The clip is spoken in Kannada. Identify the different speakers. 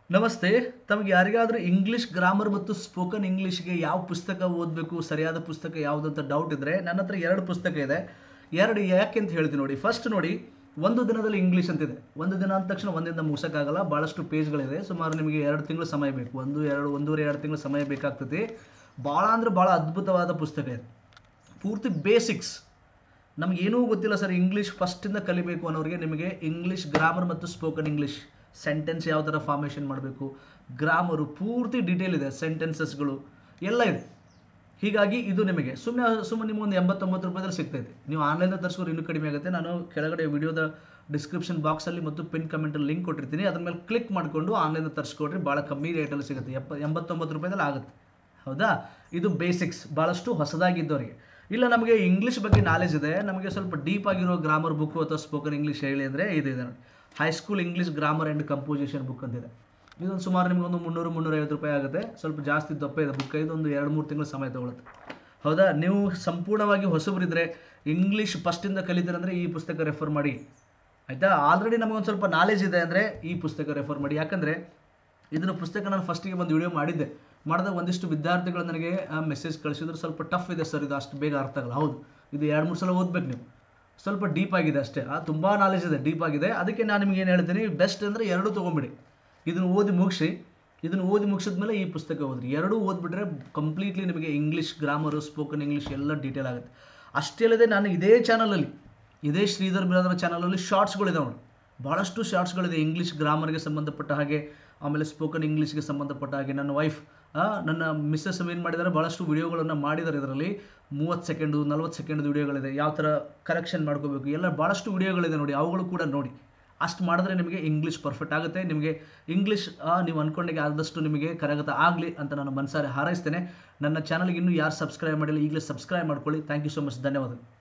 Speaker 1: ನಮಸ್ತೆ ತಮಗೆ ಯಾರಿಗಾದರೂ ಇಂಗ್ಲಿಷ್ ಗ್ರಾಮರ್ ಮತ್ತು ಸ್ಪೋಕನ್ ಇಂಗ್ಲಿಷ್ಗೆ ಯಾವ ಪುಸ್ತಕ ಓದಬೇಕು ಸರಿಯಾದ ಪುಸ್ತಕ ಯಾವುದಂತ ಡೌಟ್ ಇದ್ದರೆ ನನ್ನ ಹತ್ರ ಎರಡು ಪುಸ್ತಕ ಇದೆ ಎರಡು ಯಾಕೆ ಅಂತ ಹೇಳ್ತೀನಿ ನೋಡಿ ಫಸ್ಟ್ ನೋಡಿ ಒಂದು ದಿನದಲ್ಲಿ ಇಂಗ್ಲೀಷ್ ಅಂತಿದೆ ಒಂದು ದಿನ ಅಂದ ತಕ್ಷಣ ಒಂದಿಂದ ಮುಗಿಸೋಕ್ಕಾಗಲ್ಲ ಭಾಳಷ್ಟು ಪೇಜ್ಗಳಿದೆ ಸುಮಾರು ನಿಮಗೆ ಎರಡು ತಿಂಗಳು ಸಮಯ ಬೇಕು ಒಂದು ಎರಡು ಒಂದೂವರೆ ಎರಡು ತಿಂಗಳು ಸಮಯ ಬೇಕಾಗ್ತದೆ ಭಾಳ ಅಂದರೆ ಭಾಳ ಅದ್ಭುತವಾದ ಪುಸ್ತಕ ಇದೆ ಪೂರ್ತಿ ಬೇಸಿಕ್ಸ್ ನಮಗೇನೂ ಗೊತ್ತಿಲ್ಲ ಸರ್ ಇಂಗ್ಲೀಷ್ ಫಸ್ಟಿಂದ ಕಲಿಬೇಕು ಅನ್ನೋರಿಗೆ ನಿಮಗೆ ಇಂಗ್ಲೀಷ್ ಗ್ರಾಮರ್ ಮತ್ತು ಸ್ಪೋಕನ್ ಇಂಗ್ಲೀಷ್ ಸೆಂಟೆನ್ಸ್ ಯಾವ ಥರ ಫಾರ್ಮೇಷನ್ ಮಾಡಬೇಕು ಗ್ರಾಮರು ಪೂರ್ತಿ ಡೀಟೇಲ್ ಇದೆ ಸೆಂಟೆನ್ಸಸ್ಗಳು ಎಲ್ಲ ಇದೆ ಹೀಗಾಗಿ ಇದು ನಿಮಗೆ ಸುಮ್ಮನೆ ಸುಮ್ಮನೆ ನಿಮ್ಗೆ ಎಂಬತ್ತೊಂಬತ್ತು ರೂಪಾಯಿದಲ್ಲಿ ಸಿಗ್ತೈತೆ ನೀವು ಆನ್ಲೈನಲ್ಲಿ ತರಿಸ್ಕೊಂಡು ಇನ್ನೂ ಕಡಿಮೆ ಆಗುತ್ತೆ ನಾನು ಕೆಳಗಡೆ ವಿಡಿಯೋದ ಡಿಸ್ಕ್ರಿಪ್ಷನ್ ಬಾಕ್ಸಲ್ಲಿ ಮತ್ತು ಪಿನ್ ಕಮೆಂಟಲ್ಲಿ ಲಿಂಕ್ ಕೊಟ್ಟಿರ್ತೀನಿ ಅದ್ರ ಮೇಲೆ ಕ್ಲಿಕ್ ಮಾಡಿಕೊಂಡು ಆನ್ಲೈನಲ್ಲಿ ತರಿಸ್ಕೊಡ್ರಿ ಭಾಳ ಕಮ್ಮಿ ರೇಟಲ್ಲಿ ಸಿಗುತ್ತೆ ಎಪ್ಪ ಎಂಬತ್ತೊಂಬತ್ತು ರೂಪಾಯಿದಲ್ಲಿ ಆಗುತ್ತೆ ಹೌದಾ ಇದು ಬೇಸಿಕ್ಸ್ ಭಾಳಷ್ಟು ಹೊಸದಾಗಿದ್ದವರಿಗೆ ಇಲ್ಲ ನಮಗೆ ಇಂಗ್ಲೀಷ್ ಬಗ್ಗೆ ನಾಲೆಜ್ ಇದೆ ನಮಗೆ ಸ್ವಲ್ಪ ಡೀಪ್ ಆಗಿರೋ ಗ್ರಾಮರ್ ಬುಕ್ ಅಥವಾ ಸ್ಪೋಕನ್ ಇಂಗ್ಲೀಷ್ ಹೇಳಿ ಅಂದರೆ ಇದು ಇದೆ ನೋಡಿ high school English grammar and composition book ಅಂತಿದೆ ಇದೊಂದು ಸುಮಾರು ನಿಮಗೆ ಒಂದು ಮುನ್ನೂರು ಮುನ್ನೂರೈವತ್ತು ರೂಪಾಯಿ ಆಗುತ್ತೆ ಸ್ವಲ್ಪ ಜಾಸ್ತಿ ದಪ್ಪ ಇದೆ ಬುಕ್ ಇದೊಂದು ಎರಡು ಮೂರು ತಿಂಗಳು ಸಮಯ ತಗೊಳುತ್ತೆ ಹೌದಾ ನೀವು ಸಂಪೂರ್ಣವಾಗಿ ಹೊಸಬರಿದ್ರೆ ಇಂಗ್ಲೀಷ್ ಫಸ್ಟಿಂದ ಕಲಿತೀರಂದರೆ ಈ ಪುಸ್ತಕ ರೆಫರ್ ಮಾಡಿ ಆಯಿತಾ ಆಲ್ರೆಡಿ ನಮಗೊಂದು ಸ್ವಲ್ಪ ನಾಲೆಜ್ ಇದೆ ಅಂದರೆ ಈ ಪುಸ್ತಕ ರೆಫರ್ ಮಾಡಿ ಯಾಕಂದರೆ ಇದನ್ನು ಪುಸ್ತಕ ನಾನು ಫಸ್ಟಿಗೆ ಒಂದು ವಿಡಿಯೋ ಮಾಡಿದ್ದೆ ಮಾಡಿದಾಗ ಒಂದಿಷ್ಟು ವಿದ್ಯಾರ್ಥಿಗಳು ನನಗೆ ಮೆಸೇಜ್ ಕಳಿಸಿದ್ರು ಸ್ವಲ್ಪ ಟಫ್ ಇದೆ ಸರ್ ಇದು ಅಷ್ಟು ಬೇಗ ಅರ್ಥ ಆಗಲ್ಲ ಹೌದು ಇದು ಎರಡು ಮೂರು ಸಲ ಓದ್ಬೇಕು ನೀವು ಸ್ವಲ್ಪ ಡೀಪ್ ಆಗಿದೆ ಅಷ್ಟೇ ಆ ತುಂಬ ನಾಲೆಜ್ ಇದೆ ಡೀಪ್ ಆಗಿದೆ ಅದಕ್ಕೆ ನಾನು ನಿಮ್ಗೆ ಏನು ಹೇಳ್ತೀನಿ ಬೆಸ್ಟ್ ಅಂದರೆ ಎರಡೂ ತೊಗೊಂಬಿಡಿ ಇದನ್ನು ಓದಿ ಮುಗಿಸಿ ಇದನ್ನು ಓದಿ ಮುಗಿಸಿದ್ಮೇಲೆ ಈ ಪುಸ್ತಕ ಓದ್ರಿ ಎರಡೂ ಓದ್ಬಿಟ್ರೆ ಕಂಪ್ಲೀಟ್ಲಿ ನಿಮಗೆ ಇಂಗ್ಲೀಷ್ ಗ್ರಾಮರು ಸ್ಪೋಕನ್ ಇಂಗ್ಲೀಷ್ ಎಲ್ಲ ಡೀಟೇಲ್ ಆಗುತ್ತೆ ಅಷ್ಟೇ ಅಲ್ಲದೆ ನಾನು ಇದೇ ಚಾನಲಲ್ಲಿ ಇದೇ ಶ್ರೀಧರ್ ಬಿರಾದರ ಚಾನಲಲ್ಲಿ ಶಾರ್ಟ್ಸ್ಗಳಿದಾವೆ ನೋಡಿ ಭಾಳಷ್ಟು ಶಾರ್ಟ್ಸ್ಗಳಿದೆ ಇಂಗ್ಲೀಷ್ ಗ್ರಾಮರ್ಗೆ ಸಂಬಂಧಪಟ್ಟ ಹಾಗೆ ಆಮೇಲೆ ಸ್ಪೋಕನ್ ಇಂಗ್ಲೀಷ್ಗೆ ಸಂಬಂಧಪಟ್ಟ ಹಾಗೆ ನನ್ನ ವೈಫ್ ನನ್ನ ಮಿಸ್ಸಸ್ ಏನು ಮಾಡಿದ್ದಾರೆ ಭಾಳಷ್ಟು ವಿಡಿಯೋಗಳನ್ನು ಮಾಡಿದ್ದಾರೆ ಇದರಲ್ಲಿ ಮೂವತ್ತು ಸೆಕೆಂಡು ನಲ್ವತ್ತು ಸೆಕೆಂಡ್ ವಿಡಿಯೋಗಳಿದೆ ಯಾವ ಥರ ಕರೆಕ್ಷನ್ ಮಾಡ್ಕೋಬೇಕು ಎಲ್ಲ ಭಾಳಷ್ಟು ವಿಡಿಯೋಗಳಿದೆ ನೋಡಿ ಅವುಗಳು ಕೂಡ ನೋಡಿ ಅಷ್ಟು ಮಾಡಿದ್ರೆ ನಿಮಗೆ ಇಂಗ್ಲೀಷ್ ಪರ್ಫೆಕ್ಟ್ ಆಗುತ್ತೆ ನಿಮಗೆ ಇಂಗ್ಲೀಷ್ ನೀವು ಅಂದ್ಕೊಂಡಾಗೆ ಆದಷ್ಟು ನಿಮಗೆ ಕರಗತ ಆಗಲಿ ಅಂತ ನಾನು ಮನಸಾರೆ ಹಾರೈಸ್ತೇನೆ ನನ್ನ ಚಾನಲ್ಗೆ ಇನ್ನೂ ಯಾರು ಸಬ್ಸ್ಕ್ರೈಬ್ ಮಾಡಿಲ್ಲ ಈಗಲೇ ಸಬ್ಸ್ಕ್ರೈಬ್ ಮಾಡ್ಕೊಳ್ಳಿ ಥ್ಯಾಂಕ್ ಯು ಸೊ ಮಚ್ ಧನ್ಯವಾದಗಳು